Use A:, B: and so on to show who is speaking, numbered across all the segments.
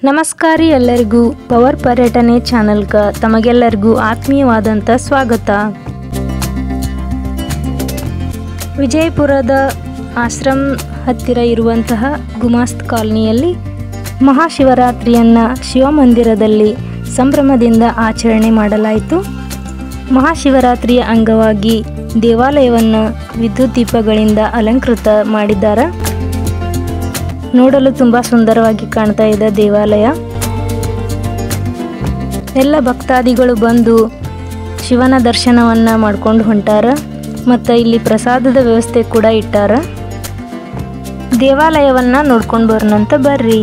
A: ನಮಸ್ಕಾರಿ ಎಲ್ಲರಿಗೂ ಪವರ್ ಪರ್ಯಟನೆ ಚಾನಲ್ಗ ತಮಗೆಲ್ಲರಿಗೂ ಆತ್ಮೀಯವಾದಂಥ ಸ್ವಾಗತ ವಿಜಯಪುರದ ಆಶ್ರಮ್ ಹತ್ತಿರ ಇರುವಂತಹ ಗುಮಾಸ್ತ್ ಕಾಲನಿಯಲ್ಲಿ ಮಹಾಶಿವರಾತ್ರಿಯನ್ನು ಶಿವಮಂದಿರದಲ್ಲಿ ಸಂಭ್ರಮದಿಂದ ಆಚರಣೆ ಮಾಡಲಾಯಿತು ಮಹಾಶಿವರಾತ್ರಿಯ ಅಂಗವಾಗಿ ದೇವಾಲಯವನ್ನು ವಿದ್ಯುತ್ ದೀಪಗಳಿಂದ ಅಲಂಕೃತ ಮಾಡಿದ್ದಾರೆ ನೋಡಲು ತುಂಬ ಸುಂದರವಾಗಿ ಕಾಣ್ತಾ ಇದೆ ದೇವಾಲಯ ಎಲ್ಲ ಭಕ್ತಾದಿಗಳು ಬಂದು ಶಿವನ ದರ್ಶನವನ್ನು ಮಾಡ್ಕೊಂಡು ಹೊಂಟಾರ ಮತ್ತು ಇಲ್ಲಿ ಪ್ರಸಾದದ ವ್ಯವಸ್ಥೆ ಕೂಡ ಇಟ್ಟಾರ ದೇವಾಲಯವನ್ನು ನೋಡ್ಕೊಂಡು ಬರೋಣಂತ ಬರ್ರಿ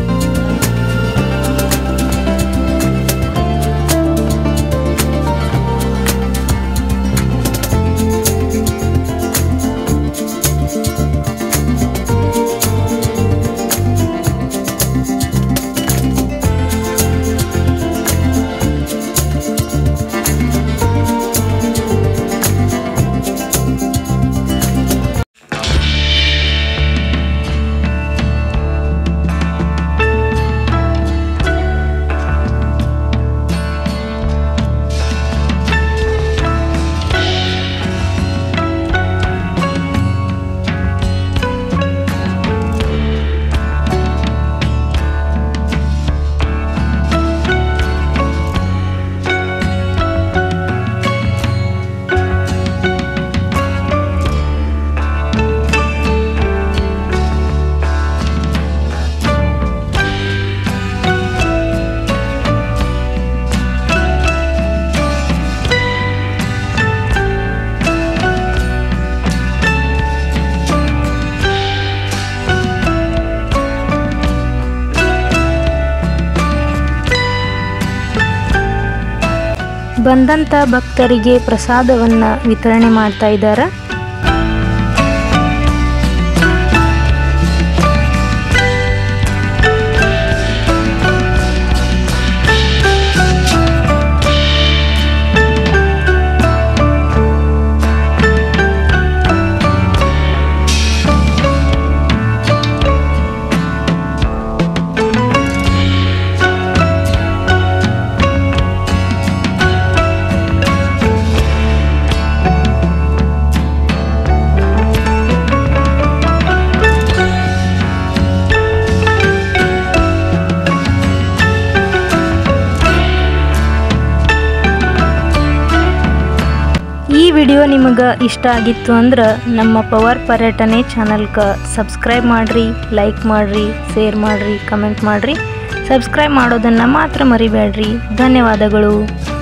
A: ಬಂದಂಥ ಭಕ್ತರಿಗೆ ಪ್ರಸಾದವನ್ನು ವಿತರಣೆ ಮಾಡ್ತಾ ಇದ್ದಾರೆ ಈ ವಿಡಿಯೋ ನಿಮಗೆ ಇಷ್ಟ ಆಗಿತ್ತು ಅಂದ್ರೆ ನಮ್ಮ ಪವರ್ ಪರ್ಯಟನೆ ಚಾನಲ್ಗೆ ಸಬ್ಸ್ಕ್ರೈಬ್ ಮಾಡಿರಿ ಲೈಕ್ ಮಾಡಿರಿ ಶೇರ್ ಮಾಡಿರಿ ಕಮೆಂಟ್ ಮಾಡಿರಿ ಸಬ್ಸ್ಕ್ರೈಬ್ ಮಾಡೋದನ್ನು ಮಾತ್ರ ಮರಿಬೇಡ್ರಿ ಧನ್ಯವಾದಗಳು